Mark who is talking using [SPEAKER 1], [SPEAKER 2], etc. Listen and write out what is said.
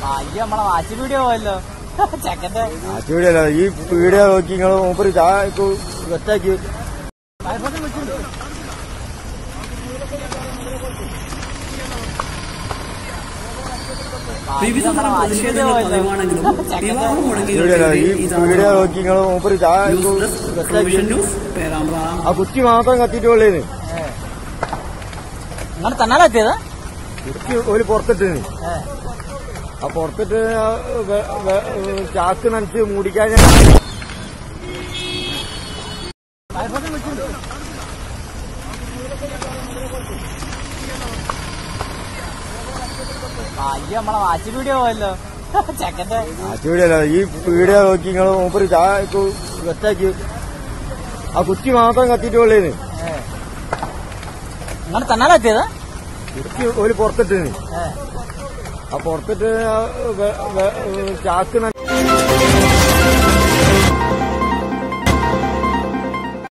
[SPEAKER 1] അയ്യോ നമ്മളെ watch video പോയല്ലോ ചെക്കന്റെ
[SPEAKER 2] ആറ്റുകൂടിയല്ല ഈ വീഡിയോ നോക്കി നിങ്ങൾ മൂപ്പര് ചായ സെറ്റാക്കി
[SPEAKER 3] വിവിധ തരം പ്രതിഷേധങ്ങൾ പതിവാണെങ്കിലും വിവാഹം
[SPEAKER 2] വീഡിയോ ഈ
[SPEAKER 3] മുടങ്ങിയവർക്കെതിരെ
[SPEAKER 2] വീഡിയോ
[SPEAKER 3] ഇതാണ്
[SPEAKER 2] നോക്കി നിങ്ങൾ മൂപ്പര് ചായ
[SPEAKER 3] ന്യൂസ് ഡെസ്ക്
[SPEAKER 2] സെറ്റാക്കി
[SPEAKER 3] പ്രൊവിഷൻ ന്യൂസ് പേരാമ്പ്ര
[SPEAKER 2] ആ കുറ്റി മാത്രം കത്തിയിട്ടുള്ളേന്ന്
[SPEAKER 1] നിങ്ങൾ തന്നാലാ എത്തിയത്
[SPEAKER 2] കുറ്റി ഒരു പുറത്തിട്ടിന് ആ പുറത്തിട്ട് ആ വെ- വെ- ചാക്ക് നനച്ച് മൂടിക്കാൻ
[SPEAKER 1] അയ്യോ നമ്മളെ വാച്ച് വീഡിയോ പോയല്ലോ ചെക്കന്റെ
[SPEAKER 2] ആറ്റുകൂടിയല്ല ഈ വീഡിയോ നോക്കി നിങ്ങൾ മൂപ്പര് ചായ സെറ്റാക്കി ആ കുറ്റി മാത്രം കത്തിയിട്ടുള്ളേന്ന്
[SPEAKER 1] നിങ്ങൾ തന്നാലാ എത്തിയത്
[SPEAKER 2] കുറ്റി ഒരു പുറത്തിട്ടിന് ആ പുറത്തിട്ട് ആ വെ- വെ- ചാക്ക് നനച്ച്